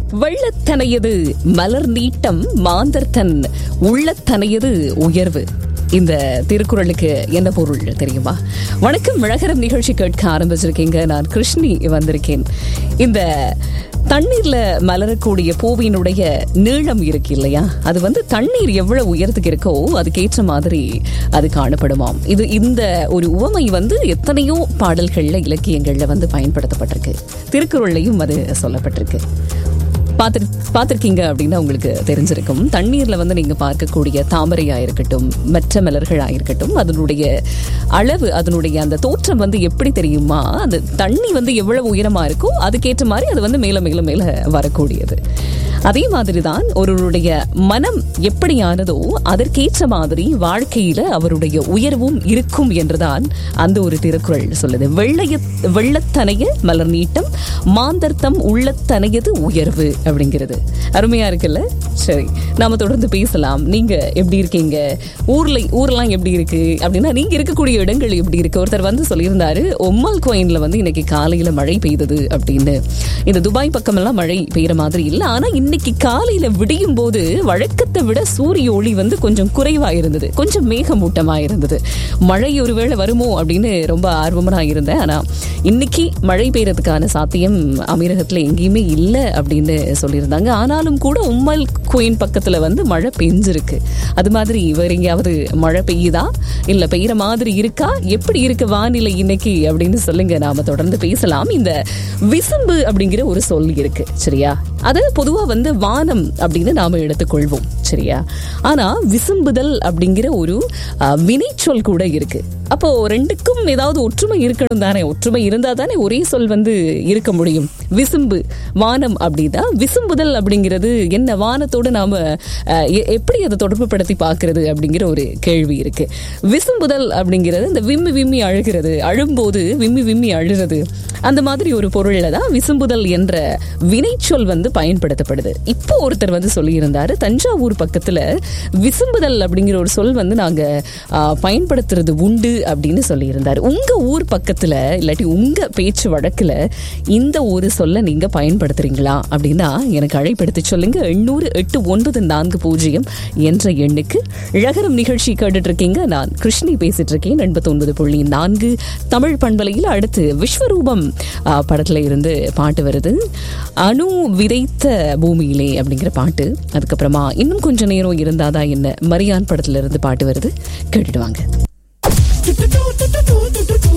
வெள்ளத்தனையது மலர் நீட்டம் மாந்தர்தன் உள்ளத்தனையது உயர்வு இந்த திருக்குறளுக்கு என்ன பொருள் தெரியுமா வணக்கம் மிழகரம் நிகழ்ச்சி கேட்க ஆரம்பிச்சிருக்கீங்க நான் கிருஷ்ணி வந்திருக்கேன் இந்த தண்ணீர்ல மலரக்கூடிய பூவினுடைய நீளம் இருக்கு இல்லையா அது வந்து தண்ணீர் எவ்வளவு உயரத்துக்கு இருக்கோ அதுக்கேற்ற மாதிரி அது காணப்படுமாம் இது இந்த ஒரு உவமை வந்து எத்தனையோ பாடல்கள்ல இலக்கியங்கள்ல வந்து பயன்படுத்தப்பட்டிருக்கு திருக்குறள்லையும் அது சொல்லப்பட்டிருக்கு பார்த்து பார்த்துருக்கீங்க அப்படின்னா உங்களுக்கு தெரிஞ்சிருக்கும் தண்ணீர்ல வந்து நீங்க பார்க்கக்கூடிய தாமரையா இருக்கட்டும் மற்ற மலர்களா இருக்கட்டும் அதனுடைய அளவு அதனுடைய அந்த தோற்றம் வந்து எப்படி தெரியுமா அந்த தண்ணி வந்து எவ்வளவு உயரமா இருக்கோ அதுக்கேற்ற மாதிரி அது வந்து மேல மேல மேல வரக்கூடியது அதே மாதிரி தான் ஒருவருடைய மனம் எப்படியானதோ அதற்கேற்ற மாதிரி வாழ்க்கையில அவருடைய உயர்வும் இருக்கும் என்றுதான் அந்த ஒரு திருக்குறள் சொல்லுது வெள்ளைய வெள்ளத்தனைய மலர் நீட்டம் மாந்தர்த்தம் உள்ளத்தனையது உயர்வு அப்படிங்கிறது அருமையா இருக்குல்ல சரி நாம தொடர்ந்து பேசலாம் நீங்க எப்படி இருக்கீங்க ஊர்ல ஊர்லாம் எப்படி இருக்கு அப்படின்னா நீங்க இருக்கக்கூடிய இடங்கள் எப்படி இருக்கு ஒருத்தர் வந்து சொல்லியிருந்தாரு ஒம்மல் கோயின்ல வந்து இன்னைக்கு காலையில மழை பெய்தது அப்படின்னு இந்த துபாய் பக்கமெல்லாம் மழை பெய்யற மாதிரி இல்லை ஆனா இன்னைக்கு காலையில விடியும் போது வழக்கத்தை விட சூரிய ஒளி வந்து கொஞ்சம் குறைவா இருந்தது கொஞ்சம் மேகமூட்டமா இருந்தது மழை ஒருவேளை வருமோ அப்படின்னு ரொம்ப ஆர்வமா இருந்தேன் ஆனா இன்னைக்கு மழை பெய்யறதுக்கான சாத்தியம் அமீரகத்துல எங்கேயுமே இல்லை அப்படின்னு சொல்லியிருந்தாங்க ஆனாலும் கூட உம்மல் கோயின் பக்கத்துல வந்து மழை பெஞ்சிருக்கு அது மாதிரி வேற எங்கேயாவது மழை பெய்யுதா இல்ல பெய்யற மாதிரி இருக்கா எப்படி இருக்கு வானிலை இன்னைக்கு அப்படின்னு சொல்லுங்க நாம தொடர்ந்து பேசலாம் இந்த விசும்பு அப்படிங்கிற ஒரு சொல் இருக்கு சரியா அது பொதுவா வந்து வானம் அப்படின்னு நாம எடுத்துக்கொள்வோம் சரியா ஆனா விசும்புதல் அப்படிங்கிற ஒரு வினைச்சொல் கூட இருக்கு அப்போ ரெண்டுக்கும் ஏதாவது ஒற்றுமை இருக்கணும் தானே ஒற்றுமை இருந்தா தானே ஒரே சொல் வந்து இருக்க முடியும் விசும்பு வானம் அப்படின்னா விசும்புதல் அப்படிங்கிறது என்ன வானத்தோடு நாம எப்படி அதை தொடர்பு படுத்தி பார்க்கறது அப்படிங்கிற ஒரு கேள்வி இருக்கு விசும்புதல் அப்படிங்கிறது இந்த விம்மி விம்மி அழுகிறது அழும்போது விம்மி விம்மி அழுறது அந்த மாதிரி ஒரு பொருள்ல தான் விசும்புதல் என்ற வினைச்சொல் வந்து பயன்படுத்தப்படுது இப்போ ஒருத்தர் வந்து சொல்லியிருந்தாரு தஞ்சாவூர் பக்கத்துல விசும்புதல் அப்படிங்கிற ஒரு சொல் வந்து நாங்க பயன்படுத்துறது உண்டு அப்படின்னு சொல்லியிருந்தாரு உங்க ஊர் பக்கத்துல இல்லாட்டி உங்க பேச்சு வழக்குல இந்த ஒரு சொல்ல நீங்க பயன்படுத்துறீங்களா அப்படின்னா எனக்கு அழைப்படுத்தி சொல்லுங்க எண்ணூறு எட்டு ஒன்பது நான்கு பூஜ்ஜியம் என்ற எண்ணுக்கு இழகரம் நிகழ்ச்சி கேட்டுட்டு இருக்கீங்க நான் கிருஷ்ணி பேசிட்டு இருக்கேன் எண்பத்தி ஒன்பது புள்ளி நான்கு தமிழ் பண்பலையில் அடுத்து விஸ்வரூபம் படத்துல இருந்து பாட்டு வருது அணு விதைத்த பூமியிலே அப்படிங்கிற பாட்டு அதுக்கப்புறமா இன்னும் கொஞ்ச நேரம் இருந்தாதான் என்ன மரியான் படத்துல இருந்து பாட்டு வருது கேட்டுட்டு வாங்க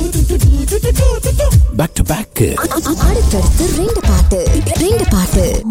பேக் டு பேக் அடுத்தடுத்து ரெண்டு பாட்டு ரெண்டு பாட்டு